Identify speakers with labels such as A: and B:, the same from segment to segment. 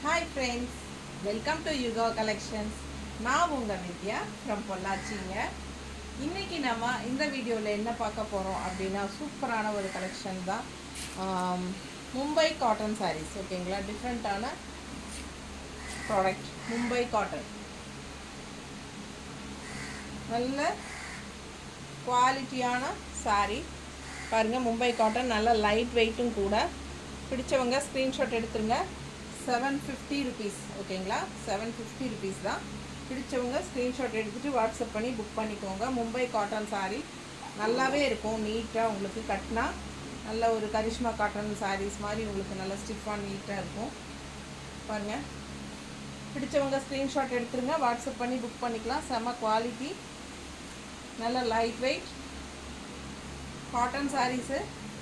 A: Hi friends welcome to Yuga collections நான் உங்கள் வித்யா from பொள்ளாச்சிங்க இன்னைக்கு நம்ம இந்த வீடியோவில் என்ன பார்க்க போகிறோம் அப்படின்னா சூப்பரான ஒரு கலெக்ஷன் தான் ஆம், மும்பை காட்டன் sarees ஓகேங்களா டிஃப்ரெண்ட்டான ப்ராடக்ட் மும்பை காட்டன் நல்ல குவாலிட்டியான saree பாருங்கள் மும்பை காட்டன் நல்ல லைட் வெயிட்டும் கூட பிடிச்சவங்க ஸ்க்ரீன்ஷாட் எடுத்துருங்க செவன் ஃபிஃப்டி ருபீஸ் ஓகேங்களா செவன் ஃபிஃப்டி ருபீஸ் தான் பிடிச்சவங்க ஸ்க்ரீன்ஷாட் எடுத்துகிட்டு வாட்ஸ்அப் பண்ணி புக் பண்ணிக்கோங்க மும்பை காட்டன் saree நல்லாவே இருக்கும் நீட்டாக உங்களுக்கு கட்டினா நல்ல ஒரு கரிஷ்மா காட்டன் sarees மாதிரி உங்களுக்கு நல்ல ஸ்டிஃபாக நீட்டாக இருக்கும் பாருங்கள் பிடிச்சவங்க ஸ்க்ரீன்ஷாட் எடுத்துருங்க வாட்ஸ்அப் பண்ணி புக் பண்ணிக்கலாம் செம்ம குவாலிட்டி நல்ல லைட் வெயிட் காட்டன் சாரீஸு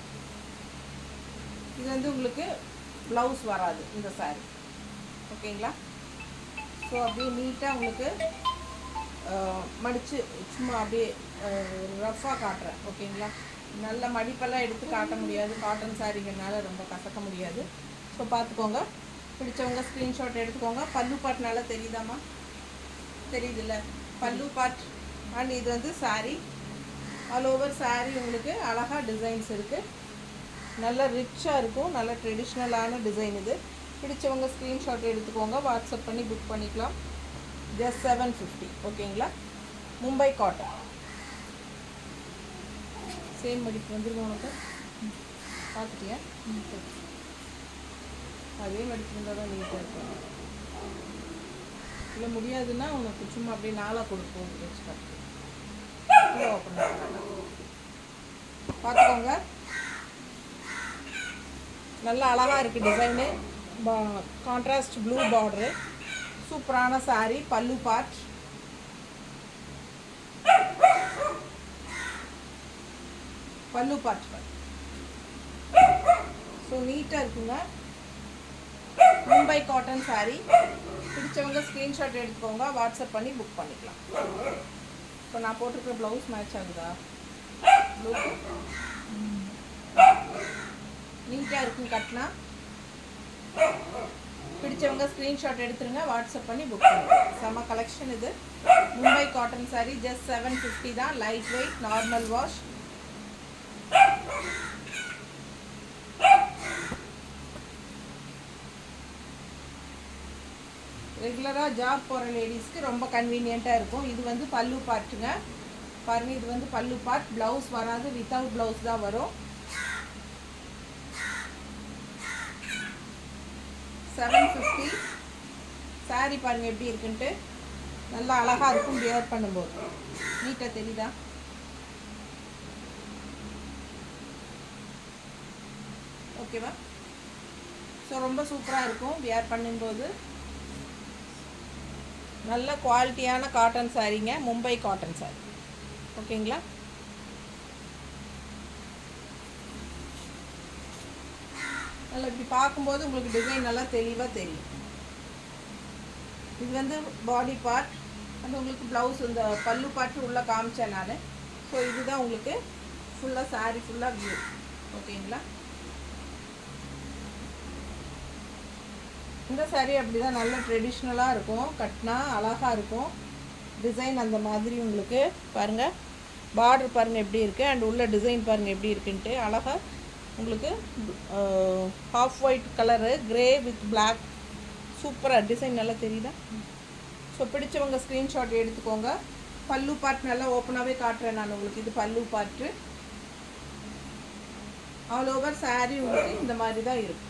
A: இது வந்து உங்களுக்கு ப்ளவுஸ் வராது இந்த saree ஓகேங்களா ஸோ அப்படியே நீட்டாக உங்களுக்கு மடித்து சும்மா அப்படியே ரஃப்பாக காட்டுறேன் ஓகேங்களா நல்ல மடிப்பெல்லாம் எடுத்து காட்ட முடியாது காட்டன் சாரீங்கனால ரொம்ப கசக்க முடியாது ஸோ பார்த்துக்கோங்க பிடிச்சவங்க ஸ்க்ரீன்ஷாட் எடுத்துக்கோங்க பல்லு பாட் நல்லா தெரியுதாம்மா தெரியுதுல்ல பல்லு பாட் அண்ட் இது வந்து saree ஆல் ஓவர் saree உங்களுக்கு அழகாக டிசைன்ஸ் இருக்குது நல்ல ரிச்சாக இருக்கும் நல்ல ட்ரெடிஷ்னலான டிசைன் இது பிடிச்சவங்க ஸ்க்ரீன்ஷாட் எடுத்துக்கோங்க வாட்ஸ்அப் பண்ணி புக் பண்ணிக்கலாம் ஜஸ்ட் செவன் ஃபிஃப்டி ஓகேங்களா மும்பை காட்டன் சேம் மடிப்பு வந்துருமா உனக்கு ம். பார்த்துட்டியா ம், சரி. அதே மடிப்பு இருந்தால் தான் நீட்டாக இருக்கும் இல்லை முடியாதுன்னா உனக்கு சும்மா அப்படியே நாளாக கொடுப்போம் எக்ஸ்ட்ரா ஓப்பன் பார்த்துக்கோங்க நல்ல அழகாக இருக்குது டிசைனு கான்ட்ராஸ்ட் ப்ளூ பார்டரு சூப்பரான saree pallu part pallu part so நீட்டாக இருக்குங்க மும்பை காட்டன் saree பிடிச்சவங்க ஸ்க்ரீன்ஷாட் எடுத்துக்கோங்க வாட்ஸ்அப் பண்ணி புக் பண்ணிக்கலாம் இப்போ நான் போட்டிருக்கிற ப்ளவுஸ் மேட்ச் ஆகுதா ப்ளூக்கு நீட்டாக இருக்கும் கட்டினா பிடிச்சவங்க ஸ்க்ரீன்ஷாட் எடுத்துருங்க வாட்ஸ்அப் பண்ணி புக் பண்ணுங்க செம்ம கலெக்ஷன் இது Mumbai cotton saree just seven fifty தான் லைட் வெயிட் நார்மல் வாஷ் ரெகுலராக ஜாப் போகிற லேடிஸ்க்கு ரொம்ப கன்வீனியண்ட்டாக இருக்கும் இது வந்து பல்லு பார்ட்டுங்க பாருங்க இது வந்து பல்லு பார்ட் ப்ளவுஸ் வராது வித்தவுட் ப்ளவுஸ் தான் வரும் செவன் ஃபிஃப்டி saree பாருங்க எப்படி இருக்குன்ட்டு நல்லா அழகாக இருக்கும் வியர் பண்ணும்போது நீட்டாக தெரியுதா ஓகேவா ஸோ ரொம்ப சூப்பராக இருக்கும் வியர் பண்ணும்போது நல்ல குவாலிட்டியான காட்டன் சாரீங்க மும்பை காட்டன் சாரி ஓகேங்களா நல்லா இப்படி பார்க்கும்போது உங்களுக்கு டிசைன் நல்லா தெளிவாக தெரியும் இது வந்து பாடி பார்ட் அது உங்களுக்கு ப்ளவுஸ் இந்த பல்லு பார்ட் உள்ளே காமிச்சேன் நான் ஸோ இதுதான் உங்களுக்கு ஃபுல்லாக saree ஃபுல்லாக வியூ ஓகேங்களா இந்த saree அப்படி தான் நல்ல ட்ரெடிஷ்னலாக இருக்கும் கட்டினா அழகாக இருக்கும் டிசைன் அந்த மாதிரி உங்களுக்கு பாருங்கள் பார்டர் பாருங்கள் எப்படி இருக்குது அண்ட் உள்ள டிசைன் பாருங்கள் எப்படி இருக்குன்ட்டு அழகாக உங்களுக்கு half white colour grey with black சூப்பராக டிசைன் நல்லா தெரியுதா ஸோ பிடிச்சவங்க ஸ்க்ரீன்ஷாட் எடுத்துக்கோங்க பல்லு பார்ட் நல்லா ஓப்பனாகவே காட்டுறேன் நான் உங்களுக்கு இது பல்லு பார்ட்டு ஆல் ஓவர் saree உங்களுக்கு இந்த மாதிரி தான் இருக்கும்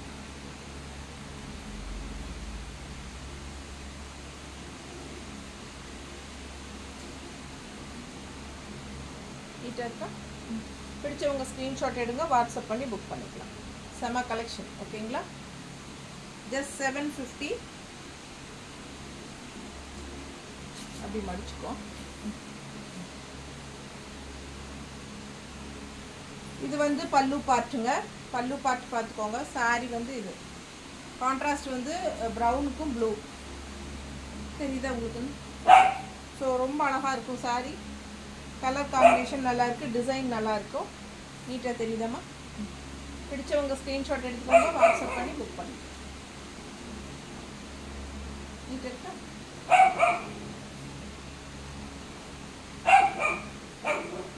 A: நீட்டாக இருக்கா பிடிச்சவங்க ஸ்க்ரீன்ஷாட் எடுங்க வாட்ஸ்அப் பண்ணி புக் பண்ணிக்கலாம் செம கலெக்ஷன் ஓகேங்களா ஜஸ்ட் செவன் ஃபிஃப்டி அப்படி மடிச்சுக்கோ இது வந்து பல்லு பார்ட்டுங்க பல்லு பார்ட் பார்த்துக்கோங்க saree வந்து இது கான்ட்ராஸ்ட் வந்து ப்ரௌனுக்கும் ப்ளூ தெரியுதா உங்களுக்கு ஸோ ரொம்ப அழகாக இருக்கும் saree கலர் காம்பினேஷன் நல்லா இருக்கு டிசைன் நல்லா இருக்கும் நீட்டாக தெரியுதாம்மா பிடிச்சவங்க ஸ்க்ரீன்ஷாட் எடுத்துக்கோங்க வாட்ஸ்அப் பண்ணி புக் பண்ணி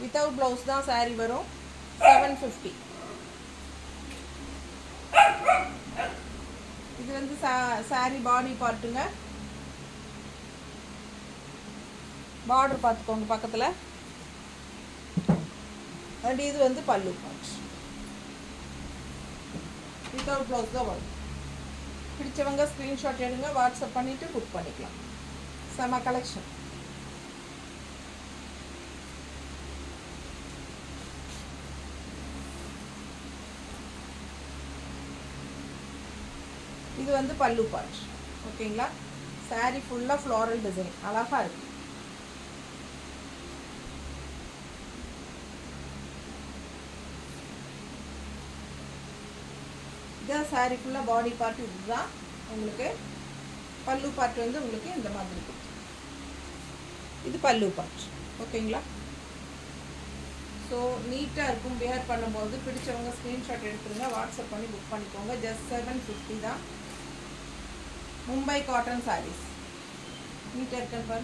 A: வித்தவுட் ப்ளவுஸ் தான் saree வரும் செவன் ஃபிஃப்டி இது வந்து சா saree பாடி பார்ட்டுங்க பார்டர் பார்த்துக்கோங்க பக்கத்தில் அண்ட் இது வந்து பல்லு பார்ட் வித்தவுட் ப்ளவுஸ் தான் வரும் பிடிச்சவங்க ஸ்க்ரீன்ஷாட் எடுங்க வாட்ஸ்அப் பண்ணிவிட்டு புக் பண்ணிக்கலாம் செம கலெக்ஷன் இது வந்து பல்லு பார்ட் ஓகேங்களா saree ஃபுல்லாக ஃப்ளாரல் டிசைன் அழகாக இருக்கு இதான் saree ஃபுல்லாக பாடி பார்ட் இதுதான் உங்களுக்கு பல்லு பார்ட் வந்து உங்களுக்கு இந்த மாதிரி இருக்கும் இது பல்லு பார்ட் ஓகேங்களா ஸோ நீட்டாக இருக்கும் வேர் பண்ணும்போது பிடிச்சவங்க ஸ்க்ரீன்ஷாட் எடுத்துருங்க வாட்ஸ்அப் பண்ணி புக் பண்ணிக்கோங்க ஜஸ்ட் செவன் ஃபிஃப்டி தான் மும்பை காட்டன் சாரீஸ் நீட்டாக இருக்கேன் பாரு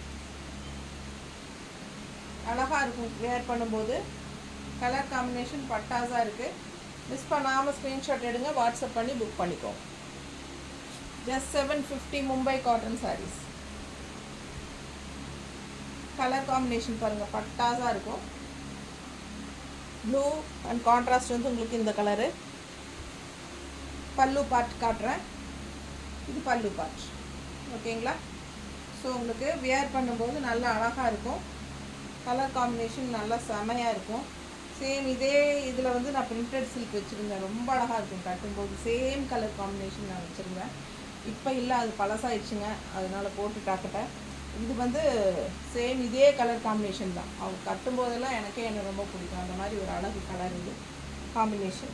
A: அழகாக இருக்கும் வேர் பண்ணும்போது கலர் காம்பினேஷன் பட்டாஸாக இருக்குது மிஸ் பண்ணாமல் ஸ்க்ரீன்ஷாட் எடுங்க வாட்ஸ்அப் பண்ணி புக் பண்ணிக்கோங்க just seven fifty Mumbai cotton sarees colour combination பாருங்கள் பட்டாஸாக இருக்கும் ப்ளூ அண்ட் கான்ட்ராஸ்ட் வந்து உங்களுக்கு இந்த கலரு பல்லு பார்ட் காட்டுறேன் இது பல்லு பார்ட் ஓகேங்களா ஸோ உங்களுக்கு வியர் பண்ணும்போது நல்லா அழகாக இருக்கும் கலர் காம்பினேஷன் நல்லா செமையாக இருக்கும் சேம் இதே இதில் வந்து நான் பிரிண்டட் சில்க் வச்சுருந்தேன் ரொம்ப அழகாக இருக்கும் கட்டும்போது சேம் கலர் காம்பினேஷன் நான் வச்சுருந்தேன் இப்போ இல்லை அது பழசாயிடுச்சுங்க அதனால் போட்டு காக்கட்டேன் இது வந்து சேம் இதே கலர் காம்பினேஷன் தான் அவங்க கட்டும்போதெல்லாம் எனக்கே எனக்கு ரொம்ப பிடிக்கும் அந்த மாதிரி ஒரு அழகு கலர் இது காம்பினேஷன்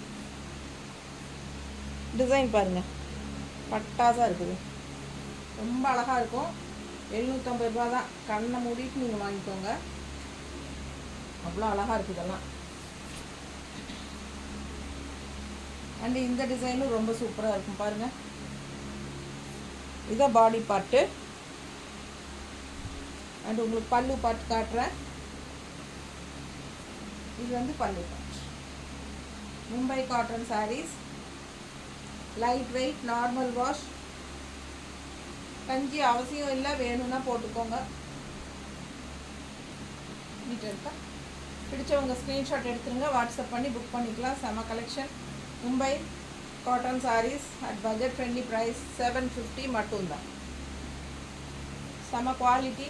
A: டிசைன் பாருங்கள் பட்டாஸாக இருக்குது ரொம்ப அழகாக இருக்கும் எழுநூற்றம்பது ரூபா தான் கண்ணை மூடிட்டு நீங்கள் வாங்கிக்கோங்க அவ்வளோ அழகாக இருக்குது இதெல்லாம் அண்ட் இந்த டிசைனும் ரொம்ப சூப்பராக இருக்கும் பாருங்கள் இதான் பாடி பார்ட்டு அண்ட் உங்களுக்கு பல்லு பார்ட் காட்டுறேன் இது வந்து pallu part Mumbai cotton sarees light weight normal wash கஞ்சி அவசியம் இல்லை வேணும்னா போட்டுக்கோங்க நீட்டாக இருக்கா பிடிச்சவங்க ஸ்க்ரீன்ஷாட் எடுத்துருங்க வாட்ஸ்அப் பண்ணி புக் பண்ணிக்கலாம் செம collection Mumbai cotton sarees at budget friendly price seven fifty மட்டும்தான் செம குவாலிட்டி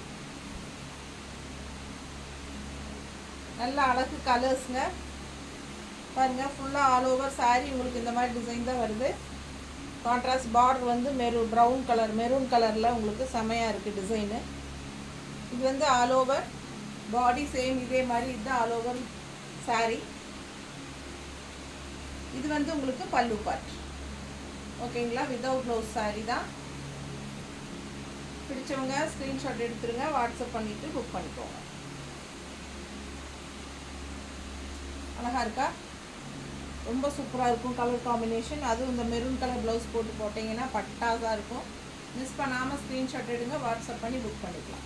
A: நல்ல அழகு கலர்ஸுங்க பாருங்கள் ஃபுல்லாக ஆல் ஓவர் saree உங்களுக்கு இந்த மாதிரி டிசைன் தான் வருது கான்ட்ராஸ்ட் பார்டர் வந்து மெரூன் ப்ரௌன் கலர் மெரூன் கலரில் உங்களுக்கு செமையாக இருக்குது டிசைனு இது வந்து ஆல் ஓவர் பாடி சேம் இதே மாதிரி இதுதான் ஆல் ஓவர் saree இது வந்து உங்களுக்கு பல்லு பார்ட் ஓகேங்களா வித்தவுட் ப்ளவுஸ் saree தான் பிடிச்சவங்க ஸ்க்ரீன்ஷாட் எடுத்துருங்க வாட்ஸ்அப் பண்ணிவிட்டு புக் பண்ணிக்கோங்க அழகாக இருக்கா ரொம்ப சூப்பராக இருக்கும் கலர் காம்பினேஷன் அதுவும் இந்த மெரூன் கலர் ப்ளவுஸ் போட்டு போட்டிங்கன்னா பட்டாஸாக இருக்கும் மிஸ் பண்ணாமல் ஸ்க்ரீன்ஷாட் எடுங்க வாட்ஸ்அப் பண்ணி புக் பண்ணிக்கலாம்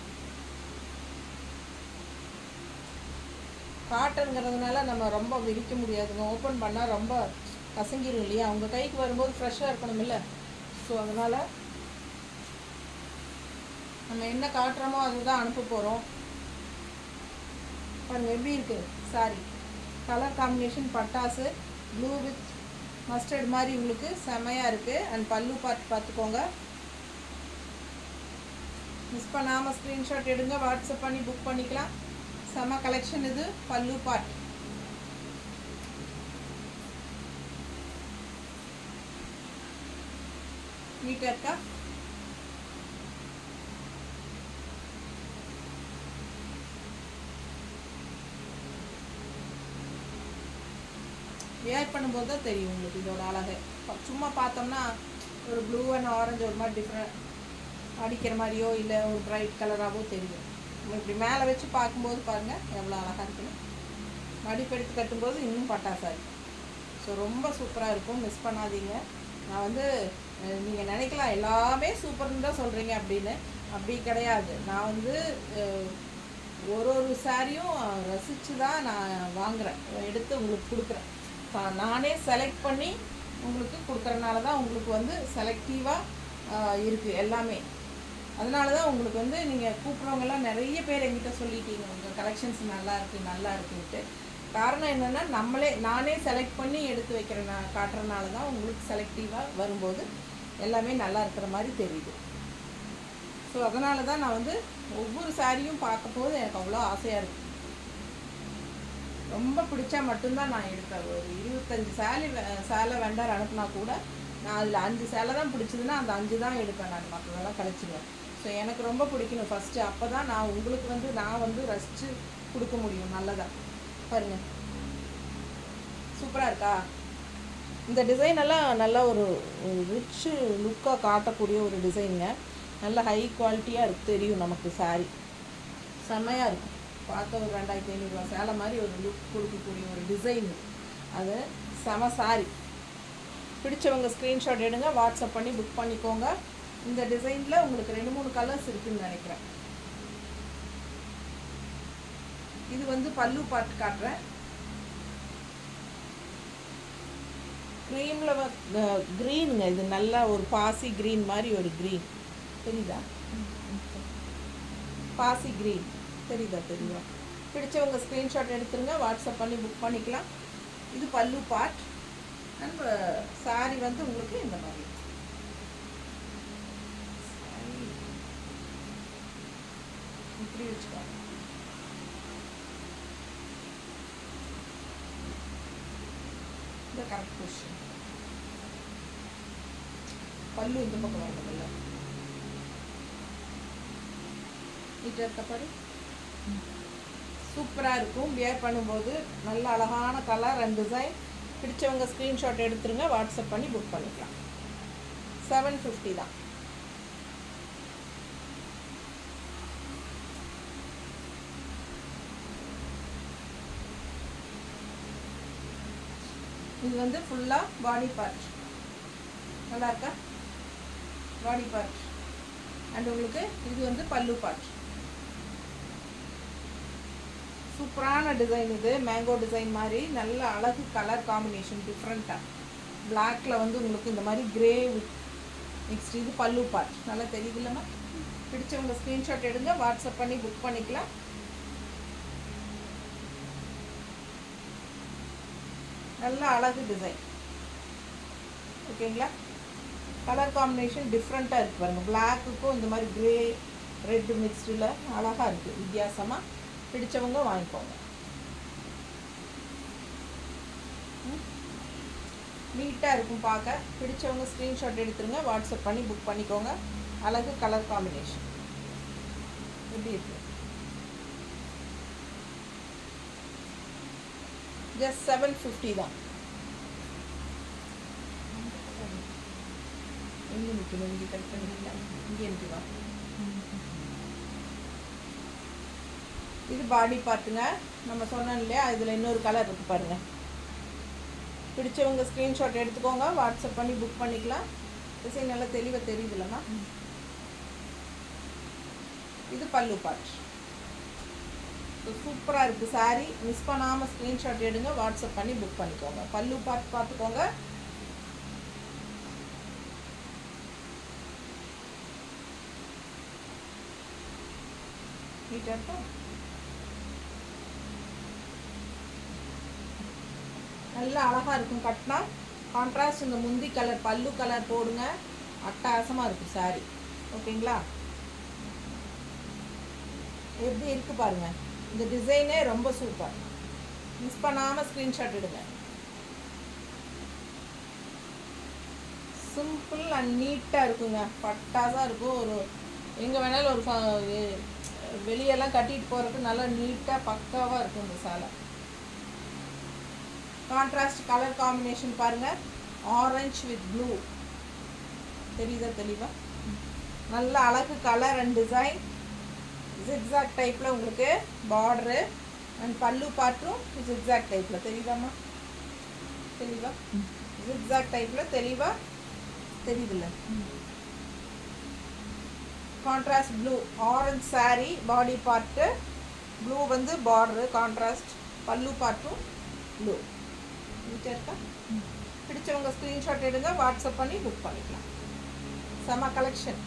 A: காட்டனுங்கிறதுனால நம்ம ரொம்ப விரிக்க முடியாதுங்க ஓப்பன் பண்ணால் ரொம்ப கசங்கிரும் இல்லையா அவங்க கைக்கு வரும்போது ஃப்ரெஷ்ஷாக இருக்கணும் இல்லை ஸோ அதனால் நம்ம என்ன காட்டுறோமோ அதுதான் அனுப்ப போகிறோம் பாருங்க எப்படி இருக்குது சாரி கலர் காம்பினேஷன் பட்டாசு ப்ளூ வித் மஸ்டர்ட் மாதிரி உங்களுக்கு செமையாக இருக்குது அண்ட் பல்லு பார்த்து பார்த்துக்கோங்க மிஸ் பண்ணாமல் ஸ்க்ரீன்ஷாட் எடுங்க வாட்ஸ்அப் பண்ணி புக் பண்ணிக்கலாம் செம கலெக்ஷன் இது பல்லு பார்ட் நீட்டாக இருக்கா வியர் பண்ணும்போது தான் தெரியும் உங்களுக்கு இதோட அழகு ப- சும்மா பார்த்தோம்னா ஒரு ப்ளூ அண்ட் ஆரஞ்சு ஒரு மாதிரி டிஃப்ரெண்ட் அடிக்கிற மாதிரியோ இல்லை ஒரு பிரைட் கலராகவோ தெரியும் நம்ம இப்படி மேலே வச்சு பார்க்கும்போது பாருங்கள் எவ்வளோ அழகாக இருக்குன்னு மடிப்பெடுத்து கட்டும்போது இன்னும் பட்டாசா இருக்கும் ஸோ ரொம்ப சூப்பராக இருக்கும் மிஸ் பண்ணாதீங்க நான் வந்து நீங்கள் நினைக்கலாம் எல்லாமே சூப்பர்னு தான் சொல்கிறீங்க அப்படின்னு அப்படி கிடையாது நான் வந்து அஹ், ஒரு ஒரு சாரியும் ரசித்து தான் நான் வாங்குறேன் எடுத்து உங்களுக்கு கொடுக்குறேன் பா- நானே செலக்ட் பண்ணி உங்களுக்கு கொடுக்குறனால தான் உங்களுக்கு வந்து செலக்டிவாக இருக்குது எல்லாமே அதனால தான் உங்களுக்கு வந்து நீங்கள் கூப்பிட்றவங்கெல்லாம் நிறைய பேர் என்கிட்ட சொல்லிட்டீங்க உங்கள் கலெக்ஷன்ஸ் நல்லா இருக்குது நல்லா இருக்குன்ட்டு காரணம் என்னென்னா நம்மளே நானே செலக்ட் பண்ணி எடுத்து வைக்கிற நான் காட்டுறனால தான் உங்களுக்கு செலக்டிவாக வரும்போது எல்லாமே நல்லா இருக்கிற மாதிரி தெரியுது ஸோ அதனால தான் நான் வந்து ஒவ்வொரு சாரியும் பார்க்கும்போது எனக்கு அவ்வளோ ஆசையாக இருக்குது ரொம்ப பிடிச்சா மட்டும்தான் நான் எடுப்பேன் ஒரு இருபத்தஞ்சி சேலை வே- சேலை வெண்டார் அனுப்புனா கூட நான் அதில் அஞ்சு சேலை தான் பிடிச்சதுன்னா அந்த அஞ்சு தான் எடுப்பேன் நான் மற்றதெல்லாம் கழிச்சிடுவேன் ஸோ எனக்கு ரொம்ப பிடிக்கணும் ஃபஸ்ட்டு அப்போ தான் நான் உங்களுக்கு வந்து நான் வந்து ரசித்து கொடுக்க முடியும் நல்லதா பாருங்கள் சூப்பராக இருக்கா இந்த டிசைன் எல்லாம் நல்லா ஒரு ரிச்சு லுக்காக காட்டக்கூடிய ஒரு டிசைனுங்க நல்ல ஹை குவாலிட்டியாக இருக்கு தெரியும் நமக்கு saree செம்மையாக இருக்கும் பார்க்க ஒரு ரெண்டாயிரத்தி ஐநூறுரூவா சேலை மாதிரி ஒரு லுக் கொடுக்கக்கூடிய ஒரு டிசைன் அது செம saree பிடிச்சவங்க ஸ்க்ரீன்ஷாட் எடுங்க வாட்ஸ்அப் பண்ணி புக் பண்ணிக்கோங்க இந்த டிசைனில் உங்களுக்கு ரெண்டு மூணு கலர்ஸ் இருக்குன்னு நினைக்கிறேன் இது வந்து பல்லு பாட்டு காட்டுறேன் க்ரீமில் க்ரீனுங்க இது நல்லா ஒரு பாசி க்ரீன் மாதிரி ஒரு க்ரீன் தெரியுதா பாசி க்ரீன் தெரியுதா தெரியுதா பிடிச்சவங்க ஸ்க்ரீன்ஷாட் எடுத்துருங்க வாட்ஸ்அப் பண்ணி புக் பண்ணிக்கலாம் இது பல்லு பார்ட் அண்ட் saree வந்து உங்களுக்கு இந்த மாதிரி saree. இப்படி வச்சுக்கோங்க இந்த கரெக்ட் கொஷின் பல்லு இந்த பக்கம் வரணும்ல நீட்டாக இருக்க பாரு சூப்பராக இருக்கும் வியர் பண்ணும்போது நல்ல அழகான கலர் அண்ட் டிசைன் பிடிச்சவங்க ஸ்க்ரீன்ஷாட் எடுத்துருங்க வாட்ஸ்அப் பண்ணி புக் பண்ணிக்கலாம் செவன் ஃபிஃப்டி தான் இது வந்து ஃபுல்லாக பாடி பார்ட் நல்லா இருக்கா பாடி பார்ட் அண்ட் உங்களுக்கு இது வந்து பல்லு பார்ட் சூப்பரான டிசைன் இது மேங்கோ டிசைன் மாதிரி நல்ல அழகு கலர் காம்பினேஷன் டிஃப்ரெண்ட்டாக பிளாக்ல வந்து உங்களுக்கு இந்த மாதிரி கிரே வித் நெக்ஸ்ட் இது பல்லு பார்ட் நல்லா தெரியுதுல்லம்மா பிடிச்சவங்க ஸ்க்ரீன்ஷாட் எடுங்க வாட்ஸ்அப் பண்ணி புக் பண்ணிக்கலாம் நல்ல அழகு டிசைன் ஓகேங்களா கலர் காம்பினேஷன் டிஃப்ரெண்ட்டாக இருக்குது பாருங்க பிளாக்குக்கும் இந்த மாதிரி கிரே ரெட் மிக்ஸ்டில் அழகாக இருக்குது வித்தியாசமாக பிடிச்சவங்க வாங்கிக்கோங்க நீட்டாக இருக்கும் பார்க்க பிடிச்சவங்க ஸ்க்ரீன்ஷாட் எடுத்துருங்க வாட்ஸ்அப் பண்ணி புக் பண்ணிக்கோங்க அழகு கலர் காம்பினேஷன் எப்படி இருக்கு ஜஸ்ட் செவன் ஃபிஃப்டி தான் எங்கே நிற்கணும் இங்கே கட் பண்ணிக்கலாம் இங்கே எனக்கு வா இது பாடி பார்ட்டுங்க நம்ம சொன்னோம் இல்லையா இதில் இன்னொரு கலர் இருக்கு பாருங்க பிடிச்சவங்க ஸ்க்ரீன்ஷாட் எடுத்துக்கோங்க வாட்ஸ்அப் பண்ணி புக் பண்ணிக்கலாம் டிசைன் நல்லா தெளிவாக தெரியுதுல்லம்மா இது பல்லு பார்ட் சூப்பராக இருக்குது saree மிஸ் பண்ணாமல் ஸ்க்ரீன்ஷாட் எடுங்க வாட்ஸ்அப் பண்ணி புக் பண்ணிக்கோங்க பல்லு பார்ட் பார்த்துக்கோங்க நீட்டாக இருக்கா நல்லா அழகாக இருக்கும் கட்டினா கான்ட்ராஸ்ட் இந்த முந்தி கலர் பல்லு கலர் போடுங்க அட்டகாசமாக இருக்கும் saree ஓகேங்களா எப்படி இருக்கு பாருங்க இந்த டிசைனே ரொம்ப சூப்பர் மிஸ் பண்ணாமல் ஸ்க்ரீன்ஷாட் எடுங்க சிம்பிள் அண்ட் நீட்டாக இருக்குங்க பட்டாசாக இருக்கும் ஒரு எங்கே வேணாலும் ஒரு ஃப- எ- வெளியெல்லாம் கட்டிட்டு போகிறதுக்கு நல்லா நீட்டாக பக்காவாக இருக்கும் இந்த சேலை கான்ட்ராஸ்ட் கலர் காம்பினேஷன் பாருங்க ஆரஞ்சு வித் ப்ளூ தெரியுதா தெளிவா நல்ல அழகு கலர் அண்ட் டிசைன் ஜிக்ஸாக் டைப்பில் உங்களுக்கு பார்டரு அண்ட் பல்லு பார்ட்டும் ஜிக்ஸாக் டைப்பில் தெரியுதாம்மா தெளிவா ஜிக்ஸாக் டைப்பில் தெளிவா தெரியுதுல்ல contrast blue orange saree body part blue வந்து பார்டரு கான்ட்ராஸ்ட் பல்லு பார்ட்டும் ப்ளூ நீட்டாக இருக்கா பிடிச்சவங்க ஸ்க்ரீன்ஷாட் எடுங்க வாட்ஸ்அப் பண்ணி புக் பண்ணிக்கலாம் செம கலெக்ஷன்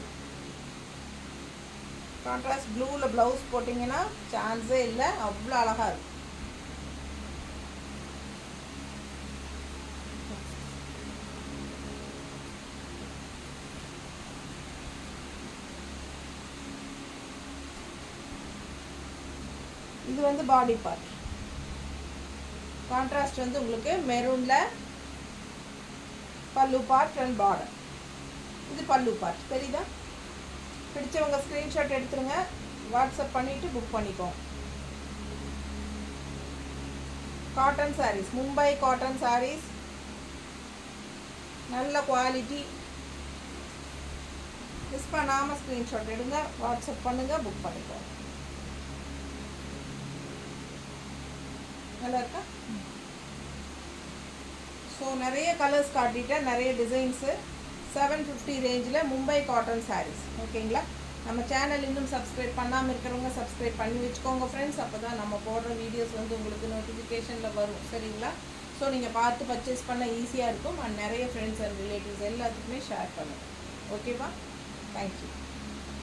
A: கான்ட்ராஸ்ட் ப்ளூவில் ப்ளவுஸ் போட்டிங்கன்னா சான்ஸே இல்லை அவ்வளோ அழகாக இருக்கும் இது வந்து பாடி பார்ட் கான்ட்ராஸ்ட் வந்து உங்களுக்கு மெரூனில் பல்லு பார்ட் அண்ட் பார்டர் இது பல்லு பார்ட் தெரியுதா பிடிச்சவங்க ஸ்க்ரீன்ஷாட் எடுத்துருங்க வாட்ஸ்அப் பண்ணிவிட்டு புக் பண்ணிக்கோங்க cotton sarees Mumbai cotton sarees நல்ல குவாலிட்டி மிஸ் பண்ணாமல் ஸ்க்ரீன்ஷாட் எடுங்க வாட்ஸ்அப் பண்ணுங்கள் புக் பண்ணிக்கோங்க நல்லா இருக்கா ஸோ நிறைய கலர்ஸ் காட்டிட்டேன் நிறைய டிசைன்ஸு செவன் ஃபிஃப்டி ரேஞ்சில் மும்பை காட்டன் sarees ஓகேங்களா நம்ம சேனல் இன்னும் சப்ஸ்கிரைப் பண்ணாமல் இருக்கிறவங்க சப்ஸ்கிரைப் பண்ணி வச்சுக்கோங்க ஃப்ரெண்ட்ஸ் அப்போ தான் நம்ம போடுற வீடியோஸ் வந்து உங்களுக்கு நோட்டிஃபிகேஷனில் வரும் சரிங்களா ஸோ நீங்கள் பார்த்து பர்ச்சேஸ் பண்ண ஈஸியாக இருக்கும் அண்ட் நிறைய ஃப்ரெண்ட்ஸ் அண்ட் ரிலேட்டிவ்ஸ் எல்லாத்துக்குமே ஷேர் பண்ணுங்கள் ஓகேவா தேங்க்யூ